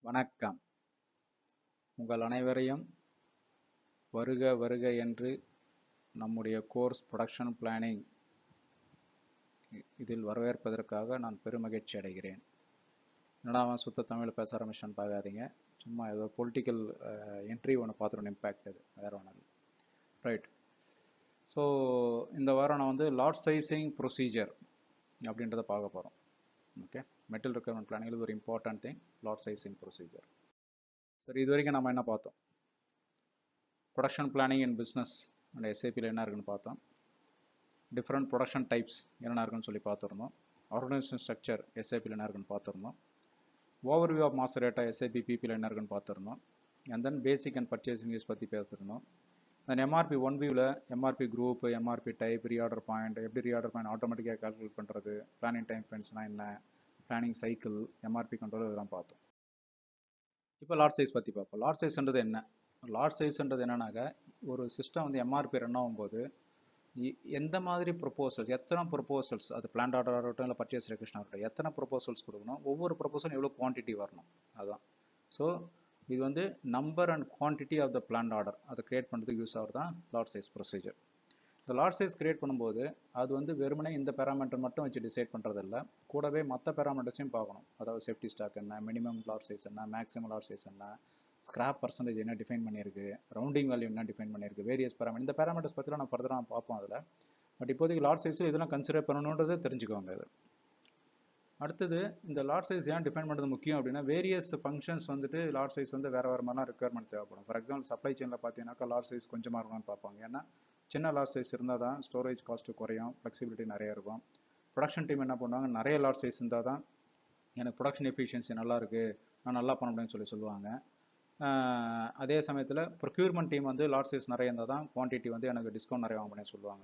வணக்கம் உங்கள் அனைவரையும் வருக வருக என்று நம்முடைய கோர்ஸ் ப்ரொடக்ஷன் பிளானிங் இதில் வரவேற்பதற்காக நான் பெருமகிழ்ச்சி அடைகிறேன் என்னடா அவன் சுத்த தமிழ் பேச ஆரம்பிச்சான்னு பார்க்காதீங்க சும்மா ஏதோ பொலிட்டிக்கல் என்ட்ரி ஒன்று பார்த்துருவோம் இம்பேக்ட் அது வேற ஒன்றும் இல்லை ரைட் ஸோ இந்த வாரம் நான் வந்து லாட் சைசிங் ப்ரொசீஜர் அப்படின்றத பார்க்க போகிறோம் ஓகே மெட்டல் ரெக்குயர்மெண்ட் பிளானிங் ஒரு important thing lot sizing procedure சரி இது வரைக்கும் நம்ம என்ன பார்த்தோம் production planning and business and எஸ்ஏபியில் என்ன இருக்குன்னு பார்த்தோம் டிஃப்ரெண்ட் ப்ரொடக்ஷன் டைப்ஸ் என்னென்ன இருக்குன்னு சொல்லி பார்த்துருந்தோம் ஆர்கனைசேஷன் ஸ்ட்ரக்சர் எஸ்ஏபியில் என்ன இருக்குன்னு பார்த்துருந்தோம் overview of master data SAP பிபியில் என்ன இருக்குன்னு பார்த்துருந்தோம் and then basic and purchasing use பற்றி பேசிருந்தோம் தென் எம்ஆர்பி ஒன் வியூவில் MRP group MRP type reorder point எப்படி ரீஆர்டர் பாயிண்ட் ஆட்டோமேட்டிக்காக கால்குலேட் பண்ணுறது பிளானிங் டைம் ஃபென்ஸ்னால் என்ன பிளானிங் சைக்கிள் எம்ஆர்பி கண்ட்ரோல் இதெல்லாம் பார்த்தோம் இப்போ லாட் சைஸ் பற்றி பார்ப்போம் லாட் சைஸ்ன்றது என்ன லாட் சைஸ்ன்றது என்னன்னாக்க ஒரு சிஸ்டம் வந்து எம்ஆர்பி ரன் ஆகும்போது எந்த மாதிரி ப்ரொபோசல்ஸ் எத்தனை ப்ரொபோசல்ஸ் அது பிளான் ஆர்டர் ஆகட்டும் இல்லை பர்ச்சேஸ் ரெக்வஸ்ட் ஆகட்டும் எத்தனை ப்ரொபோசல்ஸ் கொடுக்கணும் ஒவ்வொரு ப்ரொபோசலும் எவ்வளோ குவான்டிட்டி வரணும் அதுதான் ஸோ இது வந்து number and quantity of the plan order அதை கிரியேட் பண்ணுறதுக்கு யூஸ் ஆகிறது தான் லாட் சைஸ் ப்ரொசீஜர் இந்த லாட் சைஸ் கிரியேட் பண்ணும்போது அது வந்து வெறுமனே இந்த பேராமீட்டர் மட்டும் வச்சு டிசைட் பண்ணுறதில்ல கூடவே மற்ற பேராமீட்டர்ஸையும் பார்க்கணும் அதாவது சேஃப்டி ஸ்டாக் என்ன மினிமம் லாட் சைஸ் என்ன மேக்ஸிமம் லாட் சைஸ் என்ன ஸ்கிராப் பர்சன்டேஜ் என்ன டிஃபைன் பண்ணியிருக்கு ரவுண்டிங் வேல்யூ என்ன டிஃபைன் பண்ணியிருக்கு வேரியஸ் பேராமீட்டர் இந்த பேராமீட்டர்ஸ் பற்றிலாம் நான் ஃபர்தராக பார்ப்போம் அதில் பட் இப்போதைக்கு லாட் சைஸில் இதெல்லாம் கன்சிடர் பண்ணணுன்றது தெரிஞ்சுக்கோங்க இது அடுத்தது இந்த லாட் சைஸ் ஏன் டிஃபைன் பண்ணுறது முக்கியம் அப்படின்னா வேரியஸ் ஃபங்க்ஷன்ஸ் வந்துட்டு லாட் சைஸ் வந்து வேறு வேறு மாதிரிலாம் ரெக்குயர்மெண்ட் தேவைப்படும் ஃபார் எக்ஸாம்பிள் சப்ளை செயினில் பார்த்தீங்கன்னாக்கா லாட் சைஸ் கொஞ்சமாக இருக்கணும்னு பார்ப்பாங்க ஏன்னா சின்ன லாட் சைஸ் இருந்தால் தான் ஸ்டோரேஜ் காஸ்ட்டு குறையும் ஃப்ளெக்சிபிலிட்டி நிறைய இருக்கும் ப்ரொடக்ஷன் டீம் என்ன பண்ணுவாங்க நிறைய லாட் சைஸ் இருந்தால் தான் எனக்கு ப்ரொடக்ஷன் எஃபிஷியன்சி நல்லா இருக்குது நான் நல்லா பண்ண முடியும்னு சொல்லி சொல்லுவாங்க அதே சமயத்தில் ப்ரொக்யூர்மெண்ட் டீம் வந்து லாட் சைஸ் நிறைய இருந்தால் தான் குவான்டிட்டி வந்து எனக்கு டிஸ்கவுண்ட் நிறைய வாங்க முடியும்னு சொல்லுவாங்க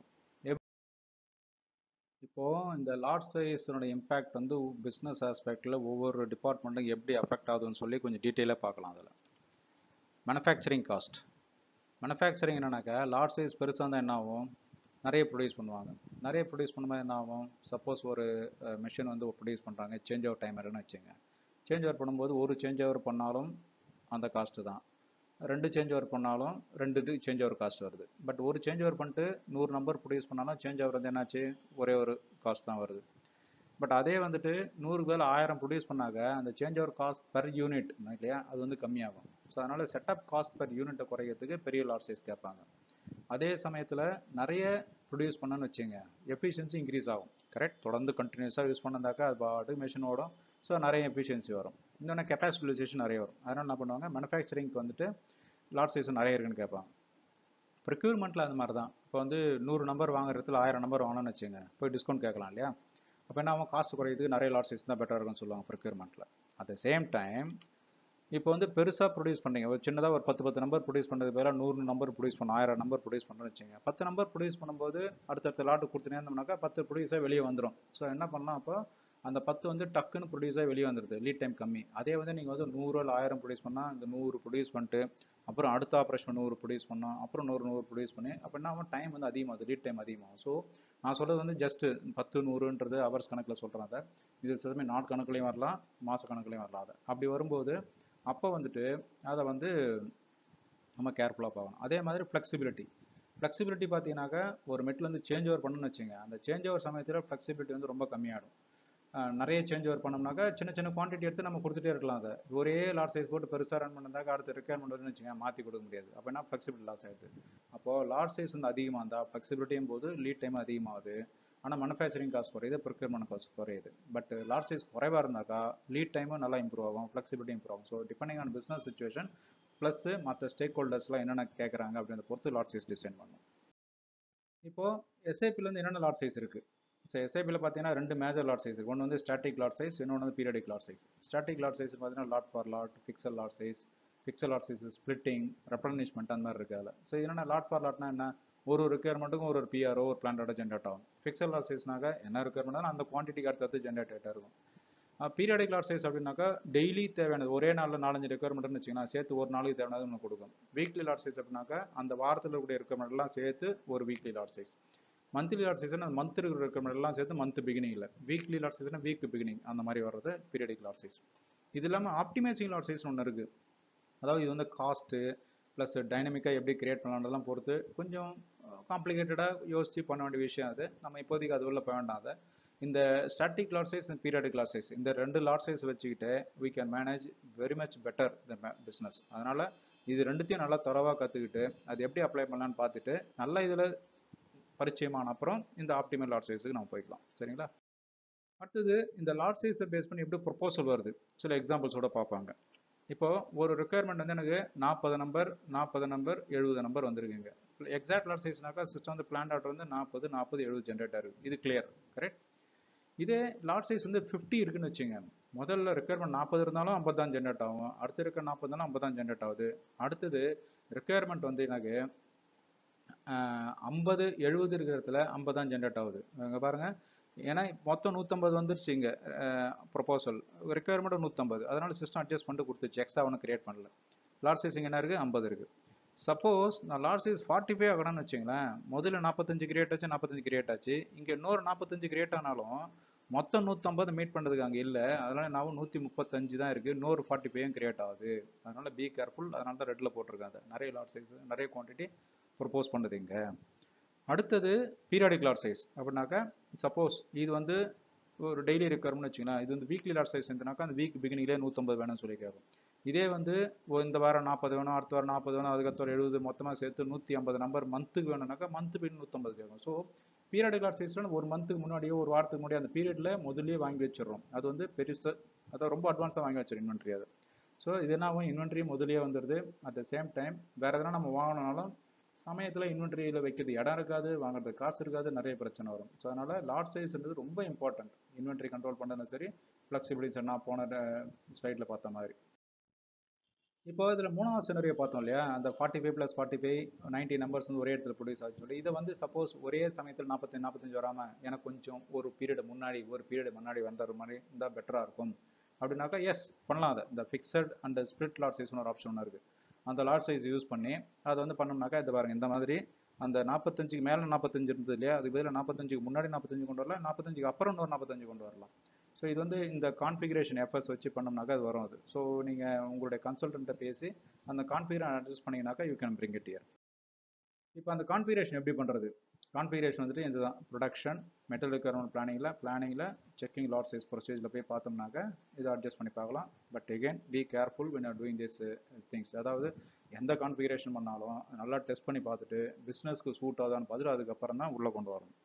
இப்போது இந்த லாட் சைஸோட இம்பேக்ட் வந்து பிஸ்னஸ் ஆஸ்பெக்டில் ஒவ்வொரு டிபார்ட்மெண்ட்டும் எப்படி அஃபெக்ட் ஆகுதுன்னு சொல்லி கொஞ்சம் டீட்டெயிலாக பார்க்கலாம் அதில் மேனுஃபேக்சரிங் காஸ்ட் மேனுஃபேக்சரிங் என்னன்னாக்கா லாட் சைஸ் பெருசாக இருந்தால் என்ன ஆகும் நிறைய ப்ரொடியூஸ் பண்ணுவாங்க நிறைய ப்ரொடியூஸ் பண்ணும்போது என்ன ஆகும் சப்போஸ் ஒரு மிஷின் வந்து ப்ரொடியூஸ் பண்ணுறாங்க சேஞ்ச் ஓவர் டைம் இருக்குன்னு வச்சுங்க சேஞ்ச் ஓவர் பண்ணும்போது ஒரு சேஞ்ச் ஓவர் பண்ணாலும் அந்த காஸ்ட்டு தான் ரெண்டு சேஞ்ச் ஓவர் பண்ணாலும் ரெண்டு இது சேஞ்ச் ஓவர் காஸ்ட் வருது பட் ஒரு சேஞ்ச் ஓவர் பண்ணிட்டு நூறு நம்பர் ப்ரொடியூஸ் பண்ணாலும் சேஞ்ச் ஓவர் வந்து என்னாச்சு ஒரே ஒரு காஸ்ட் தான் வருது பட் அதே வந்துட்டு நூறு பேர் ஆயிரம் ப்ரொடியூஸ் பண்ணாங்க அந்த change over cost per unit இல்லையா அது வந்து கம்மியாகும் ஸோ அதனால் செட்டப் காஸ்ட் பெர் யூனிட்டை குறைக்கிறதுக்கு பெரிய லாட் சைஸ் கேட்பாங்க அதே சமயத்தில் நிறைய ப்ரொடியூஸ் பண்ணணும்னு வச்சுங்க எஃபிஷியன்சி இன்க்ரீஸ் ஆகும் கரெக்ட் தொடர்ந்து கண்டினியூஸாக யூஸ் பண்ணந்தாக்கா அது பாட்டு மிஷின் ஓடும் ஸோ நிறைய எஃபிஷியன்சி வரும் இன்னொன்று கெப்பாசிட்டிலைசேஷன் நிறைய வரும் அதனால் என்ன பண்ணுவாங்க மேனுஃபேக்சரிங்க்கு வந்துட்டு லாட் சைஸ் நிறைய இருக்குன்னு கேட்பாங்க ப்ரொக்யூர்மெண்ட்டில் அந்த மாதிரி தான் இப்போ வந்து நூறு நம்பர் வாங்குறதுல ஆயிரம் நம்பர் வாங்கணும்னு வச்சுங்க போய் டிஸ்கவுண்ட் கேட்கலாம் இல்லையா அப்போ என்ன ஆகும் காஸ்ட் குறையிறதுக்கு நிறைய லாட் சைஸ் தான் பெட்டராக இருக்கும்னு சொல்லுவாங்க ப்ரொக்யூர்மெண்ட்டில் அட் த சேம் டைம் இப்போ வந்து பெருசாக ப்ரொடியூஸ் பண்ணீங்க ஒரு சின்னதாக ஒரு பத்து பத்து நம்பர் ப்ரொடியூஸ் பண்ணுறது பேராக நூறு நம்பர் ப்ரொடியூஸ் பண்ண ஆயிரம் நம்பர் ப்ரொடியூஸ் பண்ணுறோன்னு வச்சுங்க பத்து நம்பர் ப்ரொடியூஸ் பண்ணும்போது அடுத்தடுத்த லாட்டு கொடுத்துனே இருந்தோம்னாக்கா பத்து ப்ரொடியூஸாக வெளியே வந்துடும் ஸோ என்ன பண்ணலாம் அப்போ அந்த பத்து வந்து டக்குன்னு ப்ரொடியூஸாக வெளியே வந்துடுது லீட் டைம் கம்மி அதே வந்து நீங்கள் வந்து நூறு இல்லை ஆயிரம் ப்ரொடியூஸ் பண்ணால் இந்த நூறு ப்ரொடியூஸ் பண்ணிட்டு அப்புறம் அடுத்த ஆப்ரேஷன் நூறு ப்ரொடியூஸ் பண்ணோம் அப்புறம் நூறு நூறு ப்ரொடியூஸ் பண்ணி அப்போ என்ன ஆகும் டைம் வந்து அதிகமாகுது லீட் டைம் அதிகமாகும் ஸோ நான் சொல்கிறது வந்து ஜஸ்ட் பத்து நூறுன்றது ஹவர்ஸ் கணக்கில் சொல்கிறேன் அதை இது சிலமே நாட் கணக்குலையும் வரலாம் மாத கணக்குலையும் வரலாம் அதை அப்படி வரும்போது அப்போ வந்துட்டு அதை வந்து நம்ம கேர்ஃபுல்லாக பார்க்கணும் அதே மாதிரி ஃப்ளெக்சிபிலிட்டி ஃப்ளெக்சிபிலிட்டி பார்த்தீங்கன்னாக்கா ஒரு மெட்டில் வந்து சேஞ்ச் ஓவர் பண்ணணும்னு வச்சுங்க அந்த சேஞ்ச் ஓவர் சமயத்தில் ஃப்ளெக்சிபிலிட்டி வந்து ரொம்ப கம்மியாகிடும் நிறைய சேஞ்ச் ஓவர் பண்ணோம்னாக்கா சின்ன சின்ன குவான்டிட்டி எடுத்து நம்ம கொடுத்துட்டே இருக்கலாம் அதை ஒரே லாட் சைஸ் போட்டு பெருசாக ரன் பண்ணதாக்கா அடுத்த ரெக்யர்மெண்ட் வருதுன்னு வச்சுங்க மாற்றி கொடுக்க முடியாது அப்போ என்ன ஃப்ளெக்சிபிலிட்டி லாஸ் ஆகிடுது அப்போது லாட் சைஸ் வந்து அதிகமாக இருந்தால் ஃப்ளெக்சிபிலிட்டியும் போது லீட் டைம் அதிகமாகுது ஆனால் மேனுஃபேக்சரிங் காஸ்ட் குறையுது ப்ரொக்யூர்மெண்ட் காஸ்ட் குறையுது பட் லாட் சைஸ் குறைவாக இருந்தாக்கா லீட் டைமும் நல்லா இம்ப்ரூவ் ஆகும் ஃப்ளெக்சிபிலிட்டி இம்ப்ரூவ் ஆகும் so depending on business situation plus மற்ற ஸ்டேக் ஹோல்டர்ஸ்லாம் என்னென்ன கேட்குறாங்க அப்படின்றத பொறுத்து லாட் சைஸ் டிசைன் பண்ணும் இப்போது எஸ்ஐபிலேருந்து என்னென்ன லாட் சைஸ் இருக்குது ஸோ எஸ்ஐபியில் பார்த்தீங்கன்னா ரெண்டு மேஜர் லாட் சைஸ் ஒன்று வந்து ஸ்டாட்டிக் லாட் சைஸ் இன்னொன்று வந்து periodic lot size static lot size பார்த்தீங்கன்னா lot for lot fixed lot size fixed lot size splitting replenishment அந்த மாதிரி இருக்கு அதில் ஸோ என்னென்ன லாட் ஃபார் லாட்னா என்ன ஒரு ரெக்யர்மெண்ட்டுக்கும் ஒரு பிஆர்ஓ ஒரு பிளான் டேட்டா ஜென்ரேட் ஆகும் பிக்சல் லாட் சைஸ்னாக்க என்ன ரெக்யர்மெண்ட் அந்த குவான்டிட்டிக்கு அடுத்தடுத்து ஜென்ரேட் ஆகிட்டே இருக்கும் பீரியாடிக் லாட் சைஸ் அப்படின்னாக்கா டெய்லி தேவையானது ஒரே நாளில் நாலஞ்சு ரெக்யர்மெண்ட்னு வச்சிங்கன்னா சேர்த்து ஒரு நாளைக்கு தேவையானது ஒன்று கொடுக்கும் வீக்லி லாட் சைஸ் அப்படின்னாக்கா அந்த வாரத்தில் இருக்கக்கூடிய ரெக்யர்மெண்ட்லாம் சேர்த்து ஒரு weekly lot size monthly lot சைஸ்னா அந்த மந்த் இருக்கிற ரெக்யர்மெண்ட் எல்லாம் சேர்த்து மந்த் பிகினிங்கில் வீக்லி லாட் சைஸ்னா வீக் பிகினிங் அந்த மாதிரி வர்றது பீரியடிக் லாட் சைஸ் இது இல்லாமல் ஆப்டிமைசிங் லாட் சைஸ் ஒன்று இருக்குது அதாவது இது வந்து காஸ்ட்டு ப்ளஸ் டைனமிக்காக எப்படி கிரியேட் பண்ணலான்றதெல்லாம் பொறுத்து கொஞ்சம் காம்ப்ளிகேட்டடாக யோசித்து பண்ண வேண்டிய விஷயம் அது நம்ம இப்போதைக்கு அது உள்ள போக வேண்டாம் அதை இந்த static lot size and periodic lot size இந்த ரெண்டு லாட் சைஸ் வச்சுக்கிட்டு we can manage very much better the business அதனால் இது ரெண்டுத்தையும் நல்லா தரவாக கற்றுக்கிட்டு அது எப்படி அப்ளை பண்ணலான்னு பார்த்துட்டு நல்லா இதில் பரிச்சயமான அப்புறம் இந்த ஆப்டிமல் லாட் சைஸுக்கு நம்ம போய்க்கலாம் சரிங்களா அடுத்தது இந்த லாட் சைஸை பேஸ் பண்ணி எப்படி ப்ரொப்போசல் வருது சில எக்ஸாம்பிள்ஸோட பார்ப்பாங்க இப்போ ஒரு ரெக்குயர்மெண்ட் வந்து எனக்கு நாற்பது நம்பர் நாற்பது நம்பர் எழுபது நம்பர் வந்திருக்குங்க எக்ஸாக்ட் லாட் சைஸ்னாக்கா சிஸ்டம் வந்து பிளான் ஆர்டர் வந்து நாற்பது நாற்பது எழுபது ஜென்ரேட் ஆகுது இது கிளியர் கரெக்ட் இதே லாட் சைஸ் வந்து ஃபிஃப்டி இருக்குன்னு வச்சுங்க முதல்ல ரெக்குயர்மெண்ட் நாற்பது இருந்தாலும் ஐம்பது தான் ஜென்ரேட் ஆகும் அடுத்து இருக்க நாற்பது இருந்தாலும் ஐம்பது தான் ஜென்ரேட் ஆகுது அடுத்தது ரெக்குயர்மெண்ட் வந்து எனக்கு ஐம்பது எழுபது இருக்கிற இடத்துல ஐம்பது தான் ஜென்ரேட் ஆகுது இங்க பாருங்க ஏன்னா மொத்தம் நூற்றம்பது வந்துருச்சு இங்கே ப்ரொபோசல் ரெக்குயர்மெண்ட் நூற்றம்பது அதனால சிஸ்டம் அட்ஜஸ்ட் பண்ணிட்டு கொடுத்துச்சு எக்ஸ்ட்ரா ஒன்றும் கிரியேட் பண்ணல லார்ஜ் சைஸ் இங்கே என்ன இருக்குது ஐம்பது இருக்குது சப்போஸ் நான் லார்ஜ் சைஸ் ஃபார்ட்டி ஃபைவ் ஆகணும்னு வச்சுங்களேன் முதல்ல நாற்பத்தஞ்சு கிரியேட் ஆச்சு நாற்பத்தஞ்சு கிரியேட் ஆச்சு இங்கே இன்னொரு நாற்பத்தஞ்சு கிரியேட் ஆனாலும் மொத்தம் நூற்றம்பது மீட் பண்ணுறதுக்கு அங்கே இல்லை அதனால நான் நூற்றி முப்பத்தஞ்சு தான் இருக்குது இன்னொரு ஃபார்ட்டி ஃபைவும் கிரியேட் ஆகுது அதனால பி கேர்ஃபுல் அதனால தான் ரெட்டில் போட்டிருக்காங்க நிறைய லார்ஜ் சைஸ் நிறைய குவான்டிட்டி ப்ரொப்போஸ் பண்ணுது இங்கே அடுத்தது பீரியாடிக் லாட் சைஸ் அப்படின்னாக்கா சப்போஸ் இது வந்து ஒரு டெய்லி ரெக்குவயர்மெண்ட் வச்சுக்கலாம் இது வந்து வீக்லி லாட் சைஸ் இருந்தனாக்கா அந்த வீக் பிகினிங்லேயே நூற்றம்பது வேணும்னு சொல்லி கேட்கும் இதே வந்து ஓ, இந்த வாரம் நாற்பது வேணும் அடுத்த வாரம் நாற்பது வேணும் அதுக்கப்புறம் எழுபது மொத்தமாக சேர்த்து நூற்றி ஐம்பது நம்பர் மந்த்துக்கு வேணும்னாக்கா மந்த் பின் நூற்றம்பது கேட்கும் ஸோ பீரியாடிக் லாட் சைஸில் ஒரு மந்த்துக்கு முன்னாடியோ ஒரு வாரத்துக்கு முன்னாடியோ அந்த பீரியடில் முதல்லயே வாங்கி வச்சிடுறோம் அது வந்து பெருசு அதாவது ரொம்ப அட்வான்ஸாக வாங்கி வச்சிடும் இன்வென்ட்ரி அது ஸோ இது என்ன ஆகும் இன்வென்ட்ரி முதல்லயே வந்துடுது அட் த சேம் டைம் வேறு எதனா நம்ம வாங்கினாலும் சமயத்தில் இன்வென்ட்ரியில் வைக்கிறது இடம் இருக்காது வாங்குறதுக்கு காசு இருக்காது நிறைய பிரச்சனை வரும் ஸோ அதனால் லாட் சைஸ்ன்றது ரொம்ப இம்பார்ட்டன்ட் இன்வென்ட்ரி கண்ட்ரோல் பண்ணுறதும் சரி ஃப்ளெக்சிபிலிட்டிஸ் நான் போன ஸ்லைடில் பார்த்த மாதிரி இப்போ இதில் மூணாவது சினரியை பார்த்தோம் இல்லையா அந்த forty five plus forty five ninety numbers வந்து ஒரே இடத்துல ப்ரொடியூஸ் ஆச்சு சொல்லி இதை வந்து சப்போஸ் ஒரே சமயத்தில் நாற்பத்தஞ்சு நாற்பத்தஞ்சு வராமல் எனக்கு கொஞ்சம் ஒரு பீரியட் முன்னாடி ஒரு பீரியட் முன்னாடி வந்துற மாதிரி இருந்தால் பெட்டராக இருக்கும் அப்படின்னாக்கா எஸ் பண்ணலாம் அதை இந்த ஃபிக்ஸட் அண்ட் ஸ்பிளிட் லாட் சைஸ்னு ஒரு ஆப்ஷன் ஒன்று இருக்குது அந்த லாட் சைஸ் யூஸ் பண்ணி அதை வந்து பண்ணோம்னாக்கா இது பாருங்க இந்த மாதிரி அந்த நாற்பத்தஞ்சுக்கு மேலே நாற்பத்தஞ்சு இருந்தது இல்லையா அதுக்கு பதிலாக நாற்பத்தஞ்சுக்கு முன்னாடி நாற்பத்தஞ்சு கொண்டு வரலாம் நாற்பத்தஞ்சுக்கு அப்புறம் இன்னொரு நாற்பத்தஞ்சு கொண்டு வரலாம் ஸோ இது வந்து இந்த கான்ஃபிகரேஷன் எஃப்எஸ் வச்சு பண்ணோம்னாக்கா அது வரும் அது ஸோ நீங்கள் உங்களுடைய கன்சல்டன்ட்டை பேசி அந்த கான்ஃபிகரேஷன் அட்ஜஸ்ட் பண்ணிங்கனாக்கா you can bring it here இப்போ அந்த கான்ஃபிகரேஷன் எப்படி பண்ணுறது கான்ஃபிகரேஷன் வந்துட்டு இதுதான் ப்ரொடக்ஷன் மெட்டல் ரெக்யர்மெண்ட் பிளானிங்கில் பிளானிங்கில் செக்கிங் லாட் சைஸ் ப்ரொசீஜரில் போய் பார்த்தோம்னாக்கா இதை அட்ஜஸ்ட் பண்ணி பார்க்கலாம் but again be careful when are doing this things அதாவது எந்த கான்ஃபிகரேஷன் பண்ணாலும் நல்லா டெஸ்ட் பண்ணி பார்த்துட்டு பிஸ்னஸ்க்கு சூட் ஆகுதான்னு பார்த்துட்டு அதுக்கப்புறம் தான் உள்ளே கொண்டு வரணும்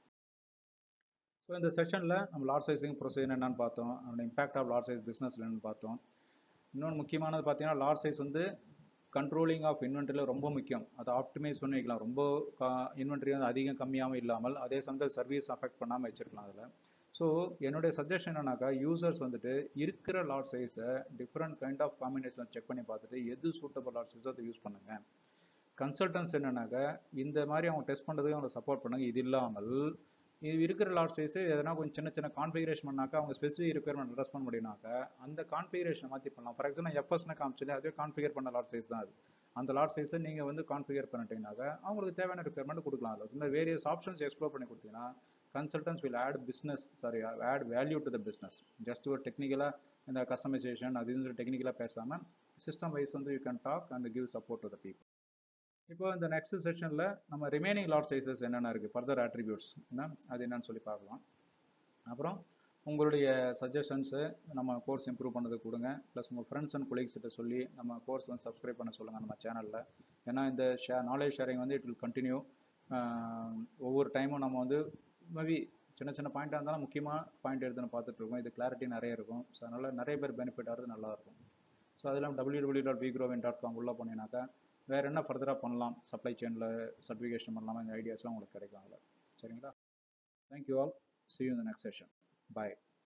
ஸோ இந்த செஷனில் நம்ம லாட் சைஸிங் ப்ரொசீஜர் என்னன்னு பார்த்தோம் அதோட இம்பாக்ட் ஆஃப் லாட் சைஸ் பிஸ்னஸ்ல என்னன்னு பார்த்தோம் இன்னொன்று முக்கியமானது பார்த்தீங்கன்னா லாட் சைஸ் வந்து கண்ட்ரோலிங் ஆஃப் இன்வென்ட்ரியில் ரொம்ப முக்கியம் அதை ஆப்டிமைஸ் பண்ணி வைக்கலாம் ரொம்ப இன்வென்ட்ரி வந்து அதிகம் கம்மியாகவும் இல்லாமல் அதே சமயத்தில் சர்வீஸ் அஃபெக்ட் பண்ணாமல் வச்சிருக்கலாம் அதில் ஸோ என்னுடைய சஜஷன் என்னன்னாக்கா யூசர்ஸ் வந்துட்டு இருக்கிற லாட் சைஸை different kind of combination check பண்ணி பார்த்துட்டு எது சூட்டபிள் லாட் சைஸோ அதை யூஸ் பண்ணுங்க கன்சல்டன்ஸ் என்னன்னாக்கா இந்த மாதிரி அவங்க டெஸ்ட் பண்ணுறதுக்கு அவங்க சப்போர்ட் பண்ணுங்க இது இல்லாமல் இது இருக்கிற லாட் சைஸு எதனா கொஞ்சம் சின்ன சின்ன கான்ஃபிகரேஷன் பண்ணாக்கா அவங்க ஸ்பெசிஃபிக் ரெக்குயர்மெண்ட் அட்ரஸ் பண்ண முடியும்னாக்கா அந்த கான்ஃபிகரேஷனை மாற்றி பண்ணலாம் ஃபார் எக்ஸாம்பிள் எஃப்எஸ்னு காமிச்சல அதுவே கான்ஃபிகர் பண்ண லாட் சைஸ் தான் அது அந்த லாட் சைஸை நீங்கள் வந்து கான்ஃபிகர் பண்ணிட்டீங்கன்னாக்கா அவங்களுக்கு தேவையான ரெக்குயர்மெண்ட் கொடுக்கலாம் அதில் இந்த வேரியஸ் ஆப்ஷன்ஸ் எக்ஸ்ப்ளோர் பண்ணி கொடுத்தீங்கன்னா consultants will add business sorry add value to the business just ஒரு டெக்னிக்கலாக இந்த கஸ்டமைசேஷன் அது இது டெக்னிக்கலாக பேசாமல் சிஸ்டம் வைஸ் வந்து you can talk and give support to the people இப்போ இந்த நெக்ஸ்ட் செஷனில் நம்ம ரிமைனிங் லாட் சைஸஸ் என்னென்ன இருக்குது ஃபர்தர் ஆட்ரிபியூட்ஸ் என்ன அது என்னன்னு சொல்லி பார்க்கலாம் அப்புறம் உங்களுடைய சஜஷன்ஸு நம்ம கோர்ஸ் இம்ப்ரூவ் பண்ணதுக்கு கொடுங்க ப்ளஸ் உங்கள் ஃப்ரெண்ட்ஸ் அண்ட் கொலீக்ஸ் கிட்ட சொல்லி நம்ம கோர்ஸ் வந்து சப்ஸ்கிரைப் பண்ண சொல்லுங்கள் நம்ம சேனலில் ஏன்னா இந்த ஷே நாலேஜ் ஷேரிங் வந்து இட் வில் கண்டினியூ ஒவ்வொரு டைமும் நம்ம வந்து மேபி சின்ன சின்ன பாயிண்டாக இருந்தாலும் முக்கியமாக பாயிண்ட் எடுத்துன்னு பார்த்துட்டு இருக்கோம் இது கிளாரிட்டி நிறைய இருக்கும் ஸோ அதனால் நிறைய பேர் பெனிஃபிட் ஆகிறது நல்லா இருக்கும் ஸோ அது இல்லாமல் டபிள்யூ டபிள்யூ டாட் விக்ரோவின் டாட் காம் உள்ளே போனீங்கன்னாக்கா வேறு என்ன ஃபர்தராக பண்ணலாம் சப்ளை செயினில் சர்டிஃபிகேஷன் பண்ணலாமா இந்த ஐடியாஸ்லாம் உங்களுக்கு கிடைக்கும் அதில் சரிங்களா தேங்க்யூ ஆல் சி யூ இந்த நெக்ஸ்ட் செஷன் பாய்